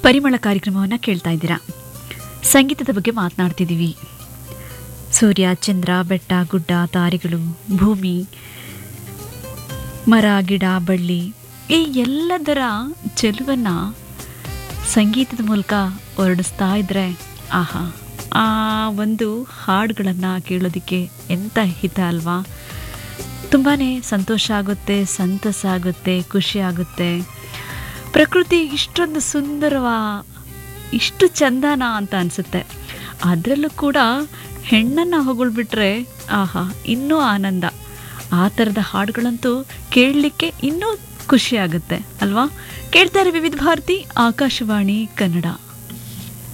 ಪರಿಮಳ ಕಾರ್ಯಕ್ರಮವನ್ನು ಕೇಳ್ತಾ ಇದ್ದೀರಾ ಸಂಗೀತದ ಬಗ್ಗೆ ಮಾತನಾಡ್ತಿದ್ದೀವಿ ಸೂರ್ಯ ಚಂದ್ರ ಬೆಟ್ಟ ಗುಡ್ಡ ತಾರೆಗಳು ಭೂಮಿ ಮರ ಗಿಡ ಬಳ್ಳಿ ಈ ಎಲ್ಲದರ ಚೆಲುವನ್ನು ಸಂಗೀತದ ಮೂಲಕ ಹೊರಡಿಸ್ತಾ ಇದ್ರೆ ಆಹಾ ಆ ಒಂದು ಹಾಡುಗಳನ್ನು ಕೇಳೋದಕ್ಕೆ ಎಂಥ ಹಿತ ಅಲ್ವಾ ತುಂಬಾ ಸಂತೋಷ ಆಗುತ್ತೆ ಸಂತಸ ಆಗುತ್ತೆ ಖುಷಿ ಆಗುತ್ತೆ ಪ್ರಕೃತಿ ಇಷ್ಟೊಂದು ಸುಂದರವಾ ಇಷ್ಟು ಚಂದನ ಅಂತ ಅನಿಸುತ್ತೆ ಅದರಲ್ಲೂ ಕೂಡ ಹೆಣ್ಣನ್ನು ಹೊಗಳ್ಬಿಟ್ರೆ ಆಹಾ ಇನ್ನೂ ಆನಂದ ಆ ಥರದ ಹಾಡುಗಳಂತೂ ಕೇಳಲಿಕ್ಕೆ ಇನ್ನೂ ಖುಷಿ ಆಗುತ್ತೆ ಅಲ್ವಾ ಕೇಳ್ತಾರೆ ವಿವಿಧ ಭಾರತಿ ಆಕಾಶವಾಣಿ ಕನ್ನಡ